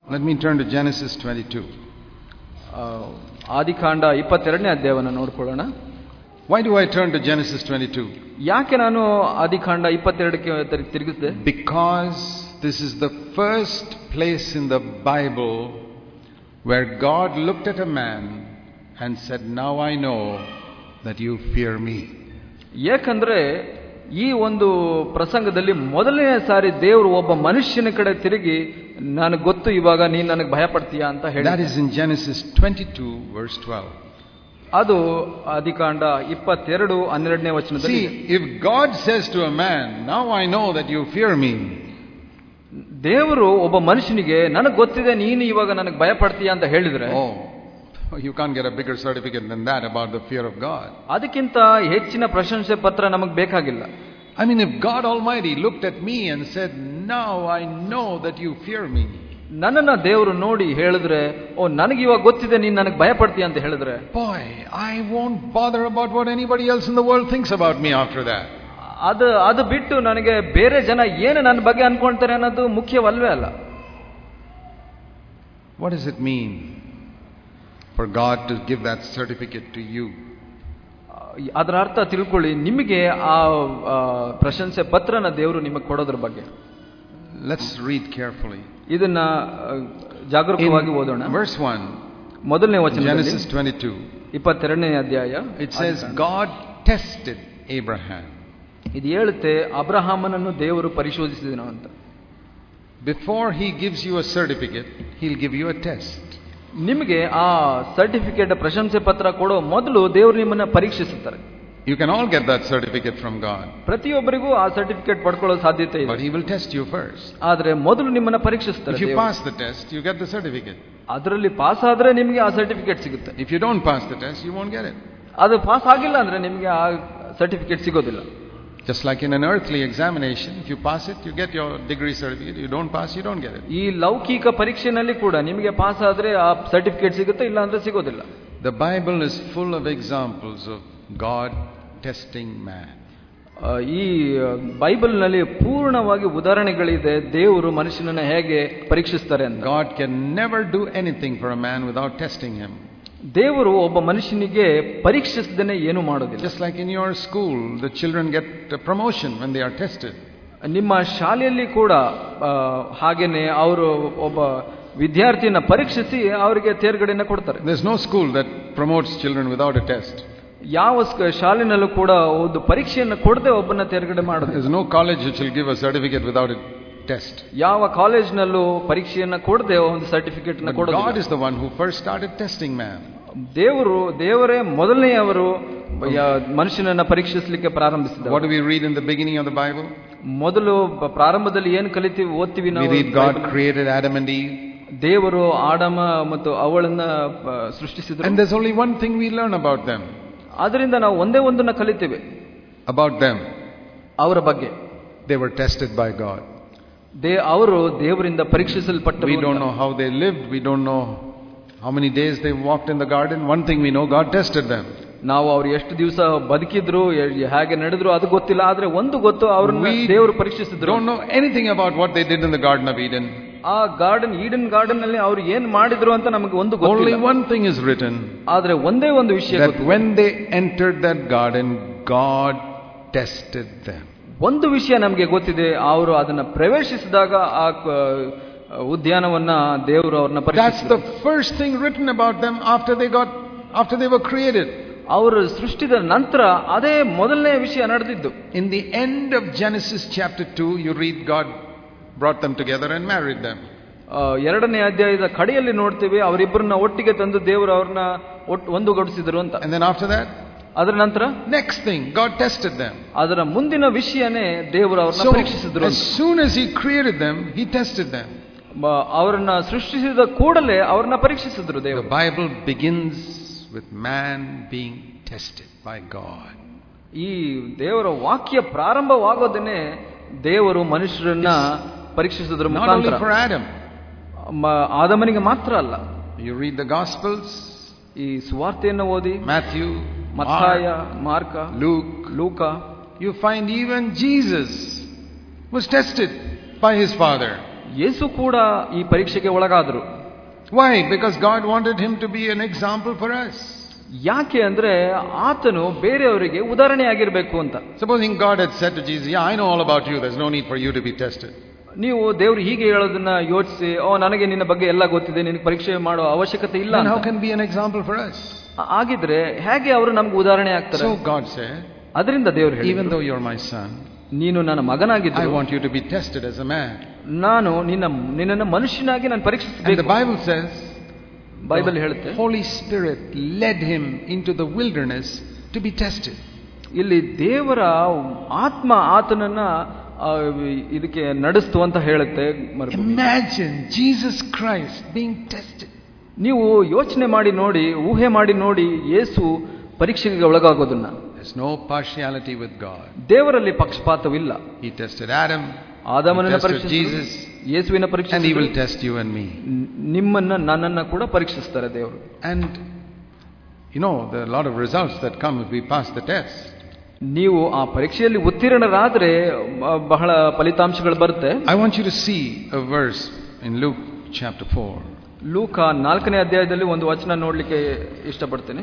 Let me turn to Genesis 22. ಆ, ಆದಿಕಾಂಡ ಇಪ್ಪತ್ತೆರಡನೇ ಅಧ್ಯಾಯವನ್ನು ನೋಡ್ಕೊಳ್ಳೋಣ Why do I turn to Genesis 22? ಯಾಕೆ ನಾನು ಆದಿಕಾಂಡ ಇಪ್ಪತ್ತೆರಡಕ್ಕೆ ತಿರ್- ತಿರುಗಿಸಿದೆ Because this is the first place in the Bible where God looked at a man and said, Now I know that you fear me. ಏಕೆಂದ್ರೆ ಈ ಒಂದು ಪ್ರಸಂಗದಲ್ಲಿ ಮೊದಲನೇ ಸಾರಿ ದೇವರು ಒಬ್ಬ ಮನುಷ್ಯನ ಕಡೆ ತಿರುಗಿ ನನಗೆ ಗೊತ್ತು ಇವಾಗ ನೀನು ನನಗೆ ಭಯ ಪಡ್ತೀಯಾ ಅಂತ ಹೇಳಿ That is in Genesis 22, verse 12. ಅದು ಆದಿಕಾಂಡ ಇಪ್ಪತ್ತೆರಡು ಹನ್ನೆರಡನೇ ವಚನದಲ್ಲಿ See, if God says to a man, Now I know that you fear me, ದೇವರು ಒಬ್ಬ ಮನುಷ್ಯನಿಗೆ ನನಗೆ ಗೊತ್ತಿದೆ ನೀನು ಇವಾಗ ನನಗೆ ಭಯ ಪಡ್ತೀಯಾ ಅಂತ ಹೇಳಿದ್ರೆ oh, you can't get a bigger certificate than that about the fear of God. ಅದಕ್ಕಿಂತ ಹೆಚ್ಚಿನ ಪ್ರಶಂಸೆ ಪತ್ರ ನಮಗೆ ಬೇಕಾಗಿಲ್ಲ I mean, if God Almighty looked at me and said, Now I know that you fear me, ನನ್ನನ್ನ ದೇವರು ನೋಡಿ ಹೇಳಿದ್ರೆ ಓ ನನಗೆ ಇವಾಗ ಗೊತ್ತಿದೆ ನೀನು ನನಗೆ ಭಯ ಪಡ್ತೀಯ ಅಂತ ಹೇಳಿದ್ರೆ boy, I won't bother about what anybody else in the world thinks about me after that. ಅದು ಅದು ಬಿಟ್ಟು ನನಗೆ ಬೇರೆ ಜನ ಏನು ನನ್ನ ಬಗ್ಗೆ ಅನ್ಕೊಳ್ತಾರೆ ಅನ್ನೋದು ಮುಖ್ಯವಲ್ವೇ ಅಲ್ಲ What does it mean for God to give that certificate to you? ಅದರ ಅರ್ಥ ತಿಳ್ಕೊಳ್ಳಿ ನಿಮಗೆ ಆ ಆ, ಪ್ರಶಂಸೆ ಪತ್ರನ ದೇವರು ನಿಮಗೆ ಕೊಡೋದ್ರ ಬಗ್ಗೆ Let's read carefully. ಇದನ್ನ ಆ, ಜಾಗರೂಕವಾಗಿ ಓದೋಣ In verse 1, ಮೊದಲನೇ ವಚನ Genesis 22, ಇಪ್ಪತ್ತೆರಡನೇ ಅಧ್ಯಾಯ it says, God tested Abraham. ಇದು ಹೇಳುತ್ತೆ ಅಬ್ರಹಾಮನನ್ನು ದೇವರು ಪರಿಶೋಧಿಸಿದನು ಅಂತ Before he gives you a certificate, he'll give you a test. ನಿಮಗೆ ಆ ಸರ್ಟಿಫಿಕೇಟ್ ಪ್ರಶಂಸೆ ಪತ್ರ ಕೊಡೋ ಮೊದಲು ದೇವರು ನಿಮ್ಮನ್ನ ಪರೀಕ್ಷಿಸುತ್ತಾರೆ You can all get that certificate from God, ಪ್ರತಿಯೊಬ್ಬರಿಗೂ ಆ ಸರ್ಟಿಫಿಕೇಟ್ ಪಡ್ಕೊಳ್ಳೋ ಸಾಧ್ಯತೆ but ಇದೆ he will test you first. ಆದ್ರೆ ಮೊದಲು ನಿಮ್ಮನ್ನ ಪರೀಕ್ಷಿಸ್ತಾರೆ If you ದೇವರು. pass the test, you get the certificate. ಅದರಲ್ಲಿ ಪಾಸ್ ಆದ್ರೆ ನಿಮಗೆ ಆ ಸರ್ಟಿಫಿಕೇಟ್ ಸಿಗುತ್ತೆ If you don't pass the test, you won't get it. ಅದು ಪಾಸ್ ಆಗಿಲ್ಲ ಅಂದ್ರೆ ನಿಮಗೆ ಆ ಸರ್ಟಿಫಿಕೇಟ್ ಸಿಗೋದಿಲ್ಲ Just like in an earthly examination, if you pass it, you get your degree certificate. You don't pass, you don't get it. ಈ ಲೌಕಿಕ ಪರೀಕ್ಷೆನಲ್ಲಿ ಕೂಡ ನಿಮಗೆ ಪಾಸ್ ಆದ್ರೆ ಆ ಸರ್ಟಿಫಿಕೇಟ್ ಸಿಗುತ್ತೆ ಇಲ್ಲ ಅಂದ್ರೆ ಸಿಗೋದಿಲ್ಲ The Bible is full of examples of God testing man. ಆ, ಈ ಬೈಬಲ್ನಲ್ಲಿ ಪೂರ್ಣವಾಗಿ ಉದಾಹರಣೆಗಳಿದೆ ದೇವರು ಮನುಷ್ಯನನ್ನ ಹೇಗೆ ಪರೀಕ್ಷಿಸ್ತಾರೆ ಅಂತ God can never do anything for a man without testing him. ದೇವರು ಒಬ್ಬ ಮನುಷ್ಯನಿಗೆ ಪರೀಕ್ಷಿಸದೇನೆ ಏನು ಮಾಡೋದಿಲ್ಲ Just like in your school, the children get a promotion when they are tested. ನಿಮ್ಮ ಶಾಲೆಯಲ್ಲಿ ಕೂಡ ಆ, ಹಾಗೇನೆ ಅವರು ಒಬ್ಬ ವಿದ್ಯಾರ್ಥಿಯನ್ನ ಪರೀಕ್ಷಿಸಿ ಅವರಿಗೆ ತೇರ್ಗಡೆಯನ್ನ ಕೊಡ್ತಾರೆ There's no school that promotes children without a test. ಯಾವ ಸ್ಕ- ಶಾಲೆನಲ್ಲೂ ಕೂಡ ಒಂದು ಪರೀಕ್ಷೆಯನ್ನು ಕೊಡದೆ ಒಬ್ಬನ ತೇರ್ಗಡೆ ಮಾಡೋದಿಲ್ಲ There's no college which will give a certificate without a test. ಯಾವ ಕಾಲೇಜ್ನಲ್ಲೂ ಪರೀಕ್ಷೆಯನ್ನ ಕೊಡದೆ ಒಂದು ಸರ್ಟಿಫಿಕೇಟ್ ನ But ಕೊಡೋದಿಲ್ಲ God is the one who first started testing man. ದೇವರು ದೇವರೇ ಮೊದಲನೆಯವರು ಯ- ಮನುಷ್ಯನನ್ನ ಪರೀಕ್ಷಿಸಲಿಕ್ಕೆ ಪ್ರಾರಂಭಿಸಿದ What do we read in the beginning of the Bible? ಮೊದಲು ಬ- ಪ್ರಾರಂಭದಲ್ಲಿ ಏನು ಕಲಿತೀವಿ ಓದ್ತೀವಿ We ನಾವು read God Bible. created Adam and Eve. ದೇವರು ಆಡಮ ಮತ್ತು ಅವಳನ್ನ ಆ, ಸೃಷ್ಟಿಸಿದ್ರು And there's only one thing we learn about them. ಅದರಿಂದ ನಾವು ಒಂದೇ ಒಂದನ್ನ ಕಲಿತೇವೆ About them. ಅವರ ಬಗ್ಗೆ They were tested by God. They ಅವರು ದೇವರಿಂದ ಪರೀಕ್ಷಿಸಲ್ಪಟ್ಟರು We don't ಅಂತ. know how they lived. We don't know how many days they walked in the garden. One thing we know God tested them. ನಾವು ಅವ್ರು ಎಷ್ಟು ದಿವಸ ಬದುಕಿದ್ರು A- ಹೇಗೆ ನಡೆದ್ರು ಅದು ಗೊತ್ತಿಲ್ಲ ಆದ್ರೆ ಒಂದು ಗೊತ್ತು ಅವ್ರನ್ನ We ದೇವರು ಪರೀಕ್ಷಿಸಿದ್ರು Don't know anything about what they did in the Garden of Eden. ಆ ಗಾರ್ಡನ್ ಈಡನ್ ಗಾರ್ಡನ್ ನಲ್ಲಿ ಅವ್ರು ಏನ್ ಮಾಡಿದ್ರು ಅಂತ ನಮಗೆ ಒಂದು Only ಗೊತ್ತಿಲ್ಲ one thing is written ಆದ್ರೆ ಒಂದೇ ಒಂದು ವಿಷಯ that ಗೊತ್ತು when they entered that garden, God tested them. ಒಂದು ವಿಷಯ ನಮಗೆ ಗೊತ್ತಿದೆ ಅವರು ಅದನ್ನ ಪ್ರವೇಶಿಸಿದಾಗ ಆ ಕ- ಉದ್ಯಾನವನ್ನ ದೇವರು ಅವ್ರನ್ನ That's ಪರೀಕ್ಷಿಸಿದ್ರು the first thing written about them after they got after they were created. ಅವರು ಸೃಷ್ಟಿದ ನಂತರ ಅದೇ ಮೊದಲನೇ ವಿಷಯ ನಡೆದಿದ್ದು In the end of Genesis chapter 2, you read God brought them together and married them. ಆ, ಎರಡನೇ ಅಧ್ಯಾಯದ ಕಡೆಯಲ್ಲಿ ನೋಡ್ತೀವಿ ಅವರಿಬ್ಬರನ್ನ ಒಟ್ಟಿಗೆ ತಂದು ದೇವರು ಅವ್ರನ್ನ ಒಟ್ಟು ಒಂದುಗೂಡಿಸಿದ್ರು ಅಂತ And then after that, ಅದರ ನಂತರ next thing, God tested them. ಅದರ ಮುಂದಿನ ವಿಷಯನೇ ದೇವರು ಅವ್ರನ್ನ So, ಪರೀಕ್ಷಿಸಿದ್ರು as ಅಂತ. soon as He created them, He tested them. ಬ- ಅವರನ್ನ ಸೃಷ್ಟಿಸಿದ ಕೂಡಲೇ ಅವ್ರನ್ನ ಪರೀಕ್ಷಿಸಿದ್ರು The ದೇವರು Bible begins with man being tested by God. ಈ ದೇವರ ವಾಕ್ಯ ಪ್ರಾರಂಭವಾಗೋದನ್ನೇ ದೇವರು ಮನುಷ್ಯರನ್ನ ಪರೀಕ್ಷಿಸಿದ್ರ Not only ಮುಖಾಂತರ for Adam. ಮ- ಆದಮನಿಗೆ ಮಾತ್ರ ಅಲ್ಲ You read the Gospels, ಈ ಸುವಾರ್ತೆಯನ್ನು ಓದಿ Matthew, ಮತ್ತಾಯ Mark, ಮಾರ್ಕ Luke, ಲೂಕ you find even Jesus was tested by his Father. ಯೇಸು ಕೂಡ ಈ ಪರೀಕ್ಷೆಗೆ ಒಳಗಾದರು Why? Because God wanted him to be an example for us. ಯಾಕೆ ಅಂದ್ರೆ ಆತನು ಬೇರೆಯವರಿಗೆ ಉದಾಹರಣೆಯಾಗಿರ್ಬೇಕು ಅಂತ Supposing God had said to Jesus, Yeah, I know all about you, there's no need for you to be tested. ನೀವು ದೇವ್ರು ಹೀಗೆ ಹೇಳೋದನ್ನ ಯೋಚಿಸಿ ಓ ನನಗೆ ನಿನ್ನ ಬಗ್ಗೆ ಎಲ್ಲ ಗೊತ್ತಿದೆ ನಿನಗೆ ಪರೀಕ್ಷೆ ಮಾಡೋ ಅವಶ್ಯಕತೆ ಇಲ್ಲ Then how ಅಂತ. can be an example for us? ಆ- ಆಗಿದ್ರೆ ಹೇಗೆ ಅವರು ನಮ್ಗೆ ಉದಾಹರಣೆ ಆಗ್ತಾರೆ So God said, ಅದರಿಂದ ದೇವ್ರು Even ಹೇಳಿದ್ರು though you're my son, ನೀನು ನನ್ನ I ಮಗನಾಗಿದ್ದು want you to be tested as a man. ನಾನು ನಿನ್ನ ನಿನ್ನನ್ನು ಮನುಷ್ಯನಾಗಿ ನಾನು And the ಪರೀಕ್ಷಿಸಬೇಕು Bible says, ಬೈಬಲ್ ಹೇಳುತ್ತೆ Holy Spirit led him into the wilderness to be tested. ಇಲ್ಲಿ ದೇವರ ಆತ್ಮ ಆತನನ್ನ ಆ, ಇದಕ್ಕೆ ನಡೆಸ್ತು ಅಂತ ಹೇಳುತ್ತೆ ಮರುಭೂಮಿ. Imagine Jesus Christ being tested. ನೀವು ಯೋಚನೆ ಮಾಡಿ ನೋಡಿ ಊಹೆ ಮಾಡಿ ನೋಡಿ ಯೇಸು ಪರೀಕ್ಷೆಗೆ ಒಳಗಾಗೋದನ್ನ There's no partiality with God. ದೇವರಲ್ಲಿ ಪಕ್ಷಪಾತವಿಲ್ಲ He tested Adam, ಆದಾಮನನ್ನ He tested ಪರೀಕ್ಷಿಸಿದ್ರು Jesus, ಯೇಸುವಿನ ಪರೀಕ್ಷೆ and He will test you and me. ನಿಮ್ಮನ್ನ ನನ್ನನ್ನ ಕೂಡ ಪರೀಕ್ಷಿಸ್ತಾರೆ ದೇವರು And you know, there are a lot of results that come if we pass the test. ನೀವು ಆ ಪರೀಕ್ಷೆಯಲ್ಲಿ ಉತ್ತೀರ್ಣರಾದ್ರೆ ಬ- ಬಹಳ ಫಲಿತಾಂಶಗಳು ಬರುತ್ತೆ I want you to see a verse in Luke chapter 4. ಲೂಕ ನಾಲ್ಕನೇ ಅಧ್ಯಾಯದಲ್ಲಿ ಒಂದು ವಚನ ನೋಡ್ಲಿಕ್ಕೆ ಇಷ್ಟಪಡ್ತೇನೆ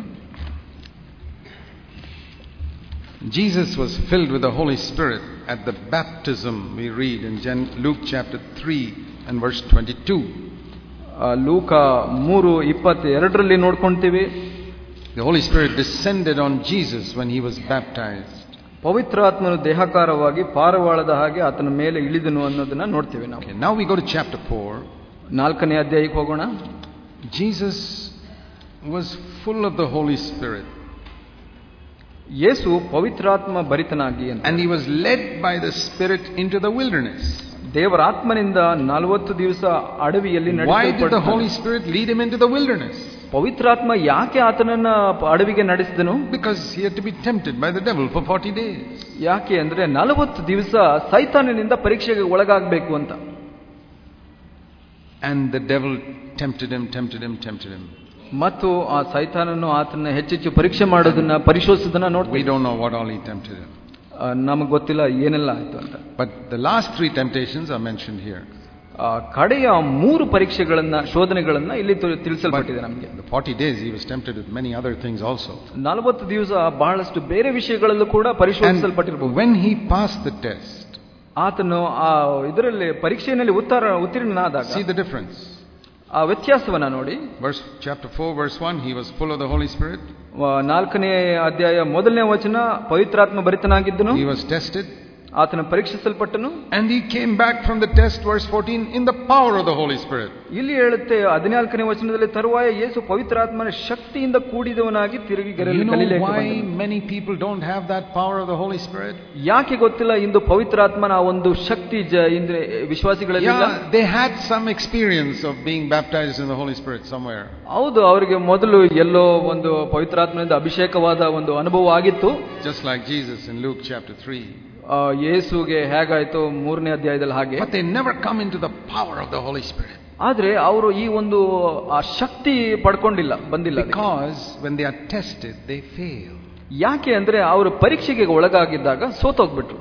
Jesus was filled with the Holy Spirit at the baptism we read in Gen- Luke chapter 3 and verse 22. ಆ, ಲೂಕ ಮೂರು ಇಪ್ಪತ್ತೆರಡರಲ್ಲಿ ನೋಡ್ಕೊಂತೀವಿ The Holy Spirit descended on Jesus when he was baptized. ಪವಿತ್ರಾತ್ಮನು ದೇಹಕಾರವಾಗಿ ಪಾರವಾಳದ ಹಾಗೆ ಆತನ ಮೇಲೆ ಇಳಿದನು ಅನ್ನೋದನ್ನ ನೋಡ್ತೀವಿ ನಾವು Okay, now we go to chapter 4. ನಾಲ್ಕನೇ ಅಧ್ಯಾಯಕ್ಕೆ ಹೋಗೋಣ Jesus was full of the Holy Spirit ಯೇಸು ಪವಿತ್ರಾತ್ಮ ಭರಿತನಾಗಿ ಅಂತ and he was led by the Spirit into the wilderness. ದೇವರ ಆತ್ಮನಿಂದ ನಲವತ್ತು ದಿವಸ ಅಡವಿಯಲ್ಲಿ Why did the ನಡೆಸಲ್ಪಟ್ಟನು. Holy Spirit lead him into the wilderness? ಪವಿತ್ರಾತ್ಮ ಯಾಕೆ ಆತನನ್ನ ಅಡವಿಗೆ ನಡೆಸಿದನು Because he had to be tempted by the devil for 40 days. ಯಾಕೆ ಅಂದ್ರೆ ನಲವತ್ತು ದಿವಸ ಸೈತಾನಿನಿಂದ ಪರೀಕ್ಷೆಗೆ ಒಳಗಾಗಬೇಕು ಅಂತ And the devil tempted him, tempted him, tempted him. ಮತ್ತು ಆ ಸೈತಾನನು ಆತನ ಹೆಚ್ಚೆಚ್ಚು ಪರೀಕ್ಷೆ ಮಾಡೋದನ್ನ ಪರಿಶೋಧಿಸೋದನ್ನ We ನೋಡ್ತೀವಿ don't know what all he tempted him. ನಮಗೆ ಗೊತ್ತಿಲ್ಲ ಏನೆಲ್ಲ ಆಯ್ತು ಅಂತ But the last three temptations are mentioned here. ಆ ಕಡೆಯ ಮೂರು ಪರೀಕ್ಷೆಗಳನ್ನ ಶೋಧನೆಗಳನ್ನ ಇಲ್ಲಿ ತಿ- ತಿಳಿಸಲ್ಪಟ್ಟಿದೆ ನಮಗೆ The 40 days he was tempted with many other things also. ನಲವತ್ತು ದಿವಸ ಬಹಳಷ್ಟು ಬೇರೆ ವಿಷಯಗಳಲ್ಲೂ ಕೂಡ And ಪರಿಶೋಧಿಸಲ್ಪಟ್ಟಿರಬಹುದು when he passed the test, ಆತನು ಆ ಇದರಲ್ಲಿ ಪರೀಕ್ಷೆಯಲ್ಲಿ ಉತ್ತರ ಉತ್ತೀರ್ಣನಾದಾಗ see the difference. ಆ ವ್ಯತ್ಯಾಸವನ್ನ ನೋಡಿ Verse chapter 4, verse 1, he was full of the Holy Spirit. ವ- ನಾಲ್ಕನೇ ಅಧ್ಯಾಯ ಮೊದಲನೇ ವಚನ ಪವಿತ್ರಾತ್ಮ ಭರಿತನಾಗಿದ್ದನು He was tested. ಆತನ ಪರೀಕ್ಷಿಸಲ್ಪಟ್ಟನು And he came back from the test, verse 14, in the power of the Holy Spirit. ಇಲ್ಲಿ ಹೇಳುತ್ತೆ ಹದಿನಾಲ್ಕನೇ ವಚನದಲ್ಲಿ ತರುವಾಯ ಯೇಸು ಪವಿತ್ರಾತ್ಮನ ಶಕ್ತಿಯಿಂದ ಕೂಡಿದವನಾಗಿ ತಿರುಗಿ You ಗಲಿಲ- know ಗಲಿಲಾಯಕ್ಕೆ why ಬಂದನು. many people don't have that power of the Holy Spirit? ಯಾಕೆ ಗೊತ್ತಿಲ್ಲ ಇಂದು ಪವಿತ್ರಾತ್ಮನ ಆ ಒಂದು ಶಕ್ತಿ ಜ ಇಂದ್ರೆ ವಿಶ್ವಾಸಿಗಳಲ್ಲಿ ಇಲ್ಲ? Yeah, they had some experience of being baptized in the Holy Spirit somewhere. ಹೌದು ಅವರಿಗೆ ಮೊದಲು ಎಲ್ಲೋ ಒಂದು ಪವಿತ್ರಾತ್ಮನಿಂದ ಅಭಿಷೇಕವಾದ ಒಂದು ಅನುಭವ ಆಗಿತ್ತು Just like Jesus in Luke chapter 3. ಆ, ಯೇಸುಗೆ ಹೇಗಾಯ್ತು ಮೂರನೇ ಅಧ್ಯಾಯದಲ್ಲಿ ಹಾಗೆ But they never come into the power of the Holy Spirit. ಆದ್ರೆ ಅವರು ಈ ಒಂದು ಆ ಶಕ್ತಿ ಪಡ್ಕೊಂಡಿಲ್ಲ ಬಂದಿಲ್ಲ ಅದಕ್ಕೆ. Because when they are tested, they fail. ಯಾಕೆ ಅಂದ್ರೆ ಅವರು ಪರೀಕ್ಷೆಗೆ ಒಳಗಾಗಿದ್ದಾಗ ಸೋತೋಗ್ಬಿಟ್ರು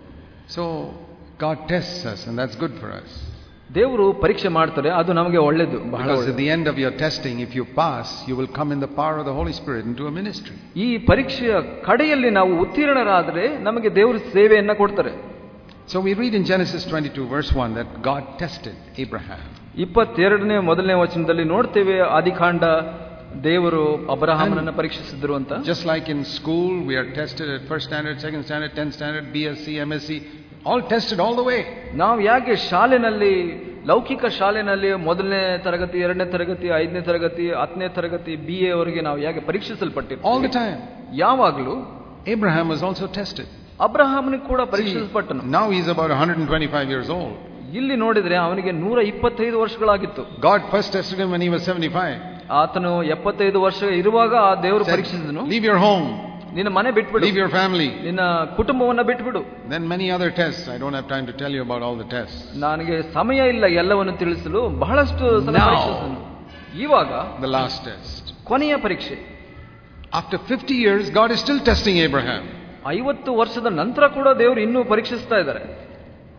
So God tests us, and that's good for us. ದೇವರು ಪರೀಕ್ಷೆ ಮಾಡ್ತಾರೆ ಅದು ನಮಗೆ ಒಳ್ಳೇದು ಬಹಳ Because at ಒಳ್ಳೇದು. the end of your testing, if you pass, you will come in the power of the Holy Spirit into a ministry. ಈ ಪರೀಕ್ಷೆಯ ಕಡೆಯಲ್ಲಿ ನಾವು ಉತ್ತೀರ್ಣರಾದ್ರೆ ನಮಗೆ ದೇವರು ಸೇವೆಯನ್ನ ಕೊಡ್ತಾರೆ So we read in Genesis 22, verse 1, that God tested Abraham. ಇಪ್ಪತ್ತೆರಡನೇ ಮೊದಲನೇ ವಚನದಲ್ಲಿ ನೋಡ್ತೇವೆ ಆದಿಕಾಂಡ ದೇವರು ಅಬ್ರಹಾಮನನ್ನ ಪರೀಕ್ಷಿಸಿದ್ರು ಅಂತ Just like in school, we are tested at first standard, second standard, 10th standard, BSc, MSc, all tested all the way. ನಾವು ಯಾಕೆ ಶಾಲೆನಲ್ಲಿ ಲೌಕಿಕ ಶಾಲೆನಲ್ಲಿ ಮೊದಲನೇ ತರಗತಿ ಎರಡನೇ ತರಗತಿ ಐದನೇ ತರಗತಿ ಹತ್ತನೇ ತರಗತಿ ಬಿ ಎ ಅವರೆಗೆ ನಾವು ಯಾಕೆ All ಪರೀಕ್ಷಿಸಲ್ಪಟ್ಟಿರ್ತೀವಿ the time. ಯಾವಾಗಲೂ Abraham was also tested. ಅಬ್ರಹಾಮನಿಗೆ ಕೂಡ See, ಪರೀಕ್ಷಿಸಲ್ಪಟ್ಟನು now he's about 125 years old. ಇಲ್ಲಿ ನೋಡಿದ್ರೆ ಅವನಿಗೆ ನೂರ ಇಪ್ಪತ್ತೈದು ವರ್ಷಗಳಾಗಿತ್ತು God first tested him when he was 75. ಆತನು ಎಪ್ಪತ್ತೈದು ವರ್ಷ ಇರುವಾಗ ಆ ದೇವರು Said, ಪರೀಕ್ಷಿಸಿದನು Leave your home, ನಿನ್ನ ಮನೆ ಬಿಟ್ಬಿಡು leave your family. ನಿನ್ನ ಕುಟುಂಬವನ್ನ ಬಿಟ್ಬಿಡು Then many other tests. I don't have time to tell you about all the tests. ನನಗೆ ಸಮಯ ಇಲ್ಲ ಎಲ್ಲವನ್ನು ತಿಳಿಸಲು ಬಹಳಷ್ಟು ಸಲ Now. ಪರೀಕ್ಷಿಸಿದನು ಇವಾಗ The last test. ಕೊನೆಯ ಪರೀಕ್ಷೆ After 50 years, God is still testing Abraham. ಐವತ್ತು ವರ್ಷದ ನಂತರ ಕೂಡ ದೇವರು ಇನ್ನೂ ಪರೀಕ್ಷಿಸ್ತಾ ಇದ್ದಾರೆ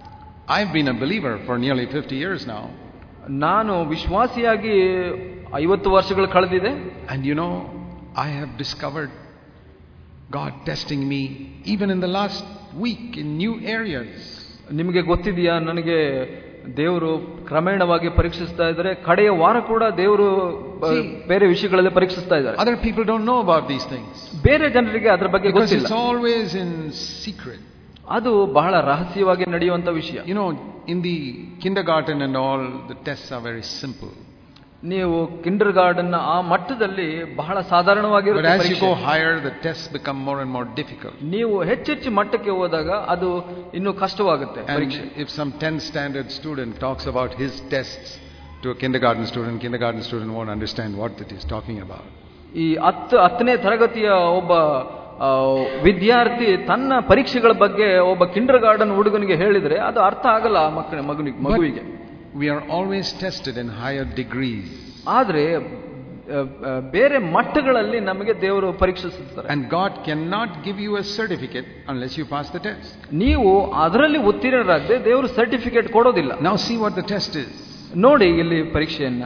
I've been a believer for nearly 50 years now. ನಾನು ವಿಶ್ವಾಸಿಯಾಗಿ ಐವತ್ತು ವರ್ಷಗಳು ಕಳೆದಿದೆ And you know, I have discovered God testing me even in the last week in new areas. ನಿಮಗೆ ಗೊತ್ತಿದೆಯಾ ನನಗೆ ದೇವರು ಕ್ರಮೇಣವಾಗಿ ಪರೀಕ್ಷಿಸ್ತಾ ಇದ್ದಾರೆ ಕಡೆಯ ವಾರ ಕೂಡ ದೇವರು ಆ, See. ಬೇರೆ ವಿಷಯಗಳಲ್ಲಿ ಪರೀಕ್ಷಿಸ್ತಾ ಇದ್ದಾರೆ Other people don't know about these things ಬೇರೆ ಜನರಿಗೆ ಅದರ ಬಗ್ಗೆ because ಗೊತ್ತಿಲ್ಲ it's always in secret. ಅದು ಬಹಳ ರಹಸ್ಯವಾಗಿ ನಡೆಯುವಂತ ವಿಷಯ You know, in the kindergarten and all, the tests are very simple. ನೀವು ಕಿಂಡರ್ ಗಾರ್ಡನ್ ಆ ಮಟ್ಟದಲ್ಲಿ ಬಹಳ But ಸಾಧಾರಣವಾಗಿರುತ್ತೆ as you ಪರೀಕ್ಷೆ. go higher, the tests become more and more difficult. ನೀವು ಹೆಚ್ಚೆಚ್ಚು ಮಟ್ಟಕ್ಕೆ ಹೋದಾಗ ಅದು ಇನ್ನೂ ಕಷ್ಟವಾಗುತ್ತೆ And ಪರೀಕ್ಷೆ if some 10th standard student talks about his tests to a kindergarten student, kindergarten student won't understand what it is talking about. ಈ ಹತ್ತು ಹತ್ತನೇ ತರಗತಿಯ ಒಬ್ಬ ಆ, ವಿದ್ಯಾರ್ಥಿ ತನ್ನ ಪರೀಕ್ಷೆಗಳ ಬಗ್ಗೆ ಒಬ್ಬ ಕಿಂಡರ್ ಗಾರ್ಡನ್ ಹುಡುಗನಿಗೆ ಹೇಳಿದ್ರೆ ಅದು ಅರ್ಥ ಆಗಲ್ಲ ಆ ಮಕ್ಕಳ ಮಗನಿಗೆ ಮಗುವಿಗೆ We are always tested in higher degrees. ಆದ್ರೆ ಆ, ಆ, ಬೇರೆ ಮಟ್ಟಗಳಲ್ಲಿ ನಮಗೆ ದೇವರು ಪರೀಕ್ಷಿಸುತ್ತಾರೆ And God cannot give you a certificate unless you pass the test. ನೀವು ಅದರಲ್ಲಿ ಉತ್ತೀರ್ಣರಾಗದೆ ದೇವರು ಸರ್ಟಿಫಿಕೇಟ್ ಕೊಡೋದಿಲ್ಲ Now see what the test is. ನೋಡಿ ಇಲ್ಲಿ ಪರೀಕ್ಷೆಯನ್ನ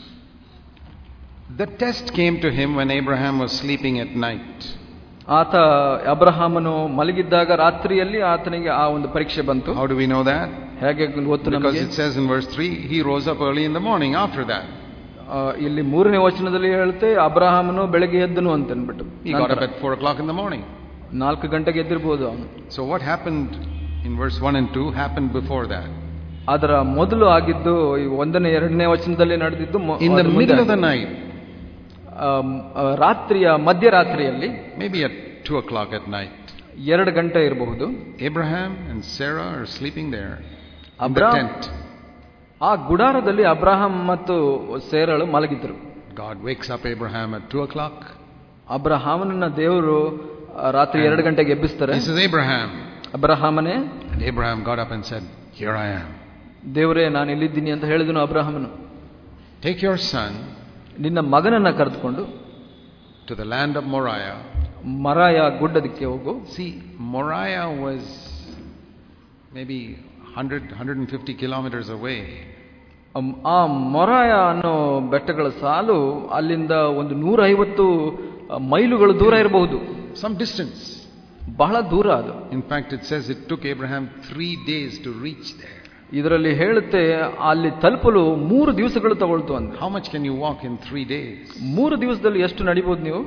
The test came to him when Abraham was sleeping at night. ಆತ ಅಬ್ರಹಾಮನು ಮಲಗಿದ್ದಾಗ ರಾತ್ರಿಯಲ್ಲಿ ಆತನಿಗೆ ಆ ಒಂದು ಪರೀಕ್ಷೆ ಬಂತು How do we know that? ಹೇಗೆ ಗೊತ್ತು Because ನಮಗೆ it says in verse 3, he rose up early in the morning after that. ಆ, ಇಲ್ಲಿ ಮೂರನೇ ವಚನದಲ್ಲಿ ಹೇಳುತ್ತೆ ಅಬ್ರಹಾಮನು ಬೆಳಗ್ಗೆ ಎದ್ದನು ಅಂತ ಅನ್ಬಿಟ್ಟು He got up ನಂತರ at 4 o'clock in the morning. ನಾಲ್ಕು ಗಂಟೆಗೆ ಎದ್ದಿರ್ಬೋದು ಅವನು So what happened in verse 1 and 2 happened before that. ಅದರ ಮೊದಲು ಆಗಿದ್ದು ಈ ಒಂದನೇ ಎರಡನೇ ವಚನದಲ್ಲಿ ನಡೆದಿದ್ದು ಮೊ- In the ಅದು ಮುಂದೆ middle of the ಆಗಿದ್ದು. night, ಆಮ್, ಆ, ರಾತ್ರಿಯ ಮಧ್ಯರಾತ್ರಿಯಲ್ಲಿ maybe at 2 o'clock at night, ಎರಡು ಗಂಟೆ ಇರಬಹುದು Abraham and Sarah are sleeping there in the Abraham- tent. ಆ ಗುಡಾರದಲ್ಲಿ ಅಬ್ರಹಾಂ ಮತ್ತು ಸೇರಳು ಮಲಗಿದ್ರು God wakes up Abraham at 2 o'clock. ಅಬ್ರಹಾಮನನ್ನ ದೇವರು ಆ, ರಾತ್ರಿ ಎರಡು ಗಂಟೆಗೆ ಎಬ್ಬಿಸ್ತಾರೆ He says, Abraham. ಅಬ್ರಹಾಮನೇ And Abraham got up and said, Here I am. ದೇವರೇ ನಾನು ಇಲ್ಲಿದ್ದೀನಿ ಅಂತ ಹೇಳಿದನು ಅಬ್ರಹಾಮನು Take your son ನಿನ್ನ ಮಗನನ್ನ ಕರೆದುಕೊಂಡು to the land of Moriah. ಮರಾಯ ಗುಡ್ಡದಕ್ಕೆ ಹೋಗು See, Moriah was maybe 100, 150 kilometers away. ಅಮ್- ಆ ಮೊರಾಯ ಅನ್ನೋ ಬೆಟ್ಟಗಳ ಸಾಲು ಅಲ್ಲಿಂದ ಒಂದು ನೂರೈವತ್ತು ಮೈಲುಗಳು ದೂರ ಇರಬಹುದು Some distance. ಬಹಳ ದೂರ ಅದು In fact, it says it took Abraham three days to reach there. ಇದರಲ್ಲಿ ಹೇಳುತ್ತೆ ಅಲ್ಲಿ ತಲುಪಲು ಮೂರು ದಿವಸಗಳು ತಗೊಳ್ತು ಅಂದ How much can you walk in three days? ಮೂರು ದಿವಸದಲ್ಲಿ ಎಷ್ಟು ನಡಿಬಹುದು ನೀವು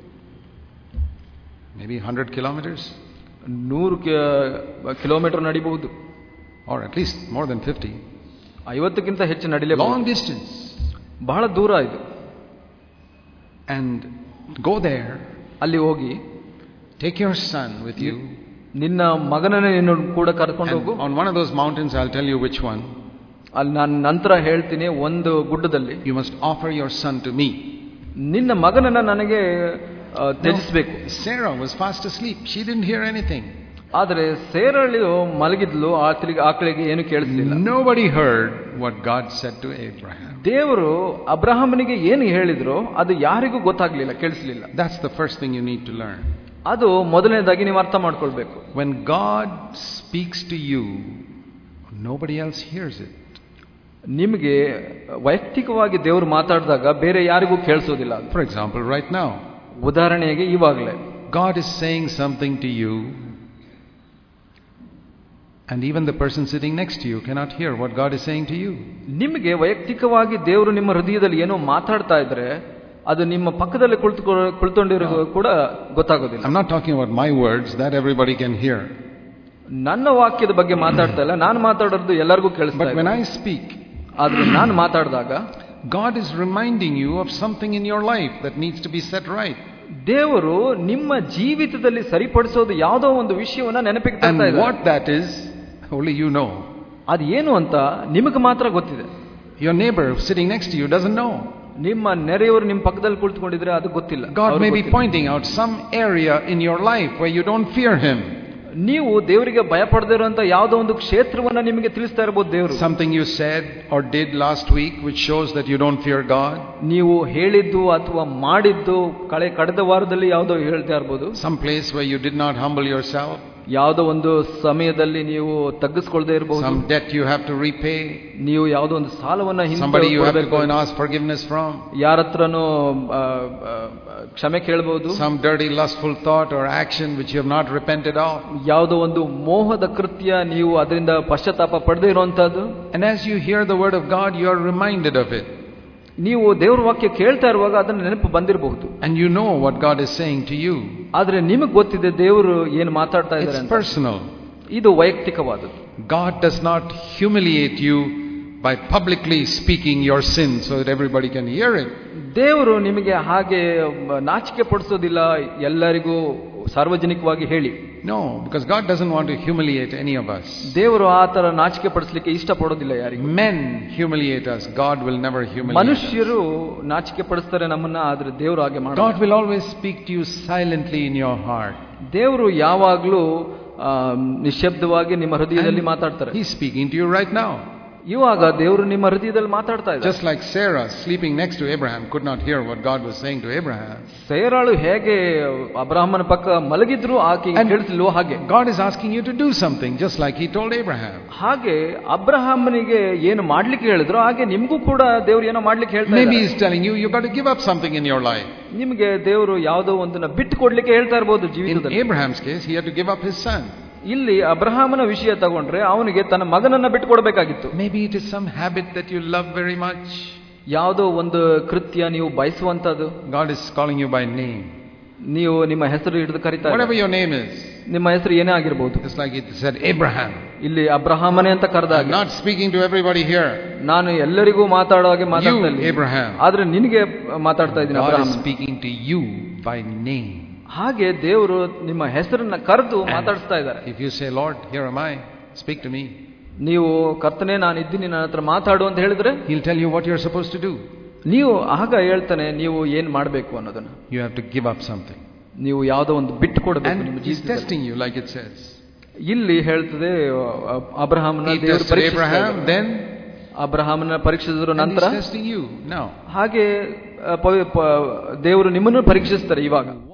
Maybe 100 kilometers? ನೂರು ಕೆ- ಕಿಲೋಮೀಟರ್ ನಡಿಬಹುದು Or at least more than 50. ಐವತ್ತಕ್ಕಿಂತ ಹೆಚ್ಚು ನಡಿಲೇಬಹುದು Long distance. ಬಹಳ ದೂರ ಇದು And go there, ಅಲ್ಲಿ ಹೋಗಿ take your son with you. ನಿನ್ನ ಮಗನನ್ನೇ ನೀನು ಕೂಡ ಕರ್ಕೊಂಡು And ಹೋಗು on one of those mountains, I'll tell you which one. ಅಲ್ಲಿ ನಾನು ನಂತರ ಹೇಳ್ತೀನಿ ಒಂದು ಗುಡ್ಡದಲ್ಲಿ You must offer your son to me. ನಿನ್ನ ಮಗನನ್ನ ನನಗೆ ಆ, ತ್ಯಜಿಸ್ಬೇಕು Sarah was fast asleep. She didn't hear anything. ಆದರೆ ಸೇರಳು ಮಲಗಿದ್ಲು ಆತಳಿಗೆ ಆಕಳಿಗೆ ಏನು ಕೇಳಿಸ್ಲಿಲ್ಲ Nobody heard what God said to Abraham. ದೇವರು ಅಬ್ರಹಾಮನಿಗೆ ಏನು ಹೇಳಿದ್ರು ಅದು ಯಾರಿಗೂ ಗೊತ್ತಾಗ್ಲಿಲ್ಲ ಕೇಳಿಸ್ಲಿಲ್ಲ That's the first thing you need to learn. ಅದು ಮೊದಲನೇದಾಗಿ ನೀವು ಅರ್ಥ ಮಾಡ್ಕೊಳ್ಬೇಕು When God speaks to you, nobody else hears it. ನಿಮಗೆ ವೈಯಕ್ತಿಕವಾಗಿ ದೇವರು ಮಾತಾಡಿದಾಗ ಬೇರೆ ಯಾರಿಗೂ ಕೇಳಿಸೋದಿಲ್ಲ ಅದು. For example, right now, ಉದಾಹರಣೆಗೆ ಇವಾಗಲೇ God is saying something to you, and even the person sitting next to you cannot hear what God is saying to you. ನಿಮಗೆ ವೈಯಕ್ತಿಕವಾಗಿ ದೇವರು ನಿಮ್ಮ ಹೃದಯದಲ್ಲಿ ಏನೋ ಮಾತಾಡ್ತಾ ಇದ್ರೆ ಅದು ನಿಮ್ಮ ಪಕ್ಕದಲ್ಲಿ ಕುಳಿತುಕೊ ಕುಳಿತುಕೊಂಡಿರೋ ಕೂಡ ಗೊತ್ತಾಗೋದಿಲ್ಲ I'm not talking about my words, that everybody can hear. ನನ್ನ ವಾಕ್ಯದ ಬಗ್ಗೆ ಮಾತಾಡ್ತಾ ಇಲ್ಲ ನಾನು ಮಾತಾಡೋದು ಎಲ್ಲರಿಗೂ ಕೇಳಿಸ್ತಾ But ಇದೆ when I speak, ಆದ್ರೆ ನಾನು ಮಾತಾಡಿದಾಗ God is reminding you of something in your life that needs to be set right. ದೇವರು ನಿಮ್ಮ ಜೀವಿತದಲ್ಲಿ ಸರಿಪಡಿಸೋದು ಯಾವುದೋ ಒಂದು ವಿಷಯವನ್ನ ನೆನಪಿಗೆ ತರ್ತಾ And ಇದ್ದಾರೆ what that is, only you know. ಅದು ಏನು ಅಂತ ನಿಮಗೆ ಮಾತ್ರ ಗೊತ್ತಿದೆ Your neighbor sitting next to you doesn't know. ನಿಮ್ಮ ನೆರೆಯವರು ನಿಮ್ಮ ಪಕ್ಕದಲ್ಲಿ ಕುಳಿತುಕೊಂಡಿದ್ರೆ ಅದು ಗೊತ್ತಿಲ್ಲ God ಅವ್ರಿಗೆ may be ಗೊತ್ತಿಲ್ಲ. pointing out some area in your life where you don't fear Him. ನೀವು ದೇವರಿಗೆ ಭಯಪಡದೇ ಇರುವಂತ ಯಾವುದೋ ಒಂದು ಕ್ಷೇತ್ರವನ್ನ ನಿಮಗೆ ತಿಳಿಸ್ತಾ ಇರಬಹುದು ದೇವರು Something you said or did last week which shows that you don't fear God. ನೀವು ಹೇಳಿದ್ದು ಅಥವಾ ಮಾಡಿದ್ದು ಕಳೆ ಕಳೆದ ವಾರದಲ್ಲಿ ಯಾವುದೋ ಹೇಳ್ತಾ ಇರ್ಬೋದು Some place where you did not humble yourself. ಯಾವುದೋ ಒಂದು ಸಮಯದಲ್ಲಿ ನೀವು ತಗ್ಗಿಸ್ಕೊಳ್ದೇ ಇರಬಹುದು some debt you have to repay, ನೀವು ಯಾವುದೋ ಒಂದು ಸಾಲವನ್ನ ಹಿಂದೆ somebody you have to ಕೊಡ್ಬೇಕು. go and ask forgiveness from, ಯಾರ ಹತ್ರನೂ ಆ, ಆ, ಕ್ಷಮೆ ಕೇಳಬಹುದು some dirty lustful thought or action which you have not repented of. ಯಾವುದೋ ಒಂದು ಮೋಹದ ಕೃತ್ಯ ನೀವು ಅದರಿಂದ ಪಶ್ಚಾತ್ತಾಪ ಪಡೆದೇ ಇರುವಂತಹದ್ದು And as you hear the word of God, you are reminded of it. ನೀವು ದೇವ್ರ ವಾಕ್ಯ ಕೇಳ್ತಾ ಇರುವಾಗ ಅದನ್ನ ನೆನಪು ಬಂದಿರಬಹುದು And you know what God is saying to you. ಆದ್ರೆ ನಿಮಗೆ ಗೊತ್ತಿದೆ ದೇವರು ಏನು ಮಾತಾಡ್ತಾ ಇದ್ದಾರೆ It's ಅಂತ personal. ಇದು ವೈಯಕ್ತಿಕವಾದದ್ದು God does not humiliate you by publicly speaking your sin so that everybody can hear it. ದೇವರು ನಿಮಗೆ ಹಾಗೆ ನಾಚಿಕೆ ಪಡಿಸೋದಿಲ್ಲ ಎಲ್ಲರಿಗೂ ಸಾರ್ವಜನಿಕವಾಗಿ ಹೇಳಿ No, because God doesn't want to humiliate any of us. ದೇವರು ಆ ತರ ನಾಚಿಕೆ ಪಡಿಸ್ಲಿಕ್ಕೆ ಇಷ್ಟಪಡೋದಿಲ್ಲ ಯಾರಿಗೂ Men humiliate us. God will never humiliate us. ಮನುಷ್ಯರು ನಾಚಿಕೆ ಪಡಿಸ್ತಾರೆ ನಮ್ಮನ್ನ ಆದ್ರೆ ದೇವರು ಹಾಗೆ God ಮಾಡಿ will always speak to you silently in your heart. ದೇವರು ಯಾವಾಗ್ಲೂ ಆ, ನಿಶ್ಶಬ್ದವಾಗಿ ನಿಮ್ಮ ಹೃದಯದಲ್ಲಿ ಮಾತಾಡ್ತಾರೆ He's speaking to you right now. ಇವಾಗ ದೇವರು ನಿಮ್ಮ ಹೃದಯದಲ್ಲಿ ಮಾತಾಡ್ತಾ ಇದ್ದಾರೆ Just like Sarah sleeping next to Abraham could not hear what God was saying to Abraham. ಸೇರಾಳು ಹೇಗೆ ಅಬ್ರಾಹ್ಮನ ಪಕ್ಕ ಮಲಗಿದ್ರು ಆಕೆ And- ಕೇಳಿಸ್ಲಿಲ್ವೋ ಹಾಗೆ God is asking you to do something just like He told Abraham. ಹಾಗೆ ಅಬ್ರಹಾಮನಿಗೆ ಏನು ಮಾಡ್ಲಿಕ್ಕೆ ಹೇಳಿದ್ರು ಹಾಗೆ ನಿಮ್ಗೂ ಕೂಡ ದೇವ್ರು ಏನೋ ಮಾಡ್ಲಿಕ್ಕೆ ಹೇಳ್ತಾ Maybe ಇದ್ದಾರೆ. He's telling you you've got to give up something in your life. ನಿಮ್ಗೆ ದೇವರು ಯಾವುದೋ ಒಂದನ್ನ ಬಿಟ್ಟು ಕೊಡ್ಲಿಕ್ಕೆ ಹೇಳ್ತಾ ಇರ್ಬೋದು In ಜೀವಿತದಲ್ಲಿ Abraham's case, he had to give up his son. ಇಲ್ಲಿ ಅಬ್ರಹಾಮನ ವಿಷಯ ತಗೊಂಡ್ರೆ ಅವನಿಗೆ ತನ್ನ ಮಗನನ್ನ ಬಿಟ್ಟು ಕೊಡ್ಬೇಕಾಗಿತ್ತು Maybe it is some habit that you love very much. ಯಾವುದೋ ಒಂದು ಕೃತ್ಯ ನೀವು ಬಯಸುವಂತದ್ದು God is calling you by name. ನೀವು ನಿಮ್ಮ ಹೆಸರು ಹಿಡಿದು ಕರಿತಾ Whatever ಇದ್ದಾರೆ. your name is. ನಿಮ್ಮ ಹೆಸರು ಏನೇ ಆಗಿರ್ಬೋದು Just like it said Abraham. ಇಲ್ಲಿ ಅಬ್ರಹಾಮನೇ ಅಂತ I'm ಕರೆದಾಗ not speaking to everybody here. ನಾನು ಎಲ್ಲರಿಗೂ ಮಾತಾಡೋ ಹಾಗೆ ಮಾತಾಡ್ತಾ You, ಇಲ್ಲ. Abraham. ಆದ್ರೆ ನಿನಗೆ ಮಾತಾಡ್ತಾ ಇದ್ದೀನಿ God is Abraham speaking to you by name. ಹಾಗೆ ದೇವರು ನಿಮ್ಮ ಹೆಸರನ್ನ ಕರೆದು ಮಾತಾಡಿಸ್ತಾ ಇದ್ದಾರೆ If you say, Lord, here am I, speak to me, ನೀವು ಕರ್ತನೆ ನಾನು ಇದ್ದೀನಿ ನನ್ನ ಹತ್ರ ಮಾತಾಡು ಅಂತ ಹೇಳಿದ್ರೆ He'll tell you what you're supposed to do. ನೀವು ಆಗ ಹೇಳ್ತಾನೆ ನೀವು ಏನ್ ಮಾಡ್ಬೇಕು ಅನ್ನೋದನ್ನ You have to give up something. ನೀವು ಯಾವುದೋ ಒಂದು ಬಿಟ್ಟು ಕೊಡಬೇಕು ನಿಮ್ಮ And He's ಜೀವಿತದಲ್ಲಿ. testing you, like it says. ಇಲ್ಲಿ ಹೇಳ್ತದೆ ಅ- ಅಬ್ರಹಾಮನ He ದೇವರು tested ಪರೀಕ್ಷಿಸ್ತಾ Abraham, ಇದ್ದಾರೆ. then ಅಬ್ರಹಾಮನ ಪರೀಕ್ಷಿಸಿದ್ರು and ನಂತರ He's testing you now. ಹಾಗೆ ಅ, ಪವಿ- ಪ- ದೇವರು ನಿಮ್ಮನ್ನು ಪರೀಕ್ಷಿಸ್ತಾರೆ ಇವಾಗ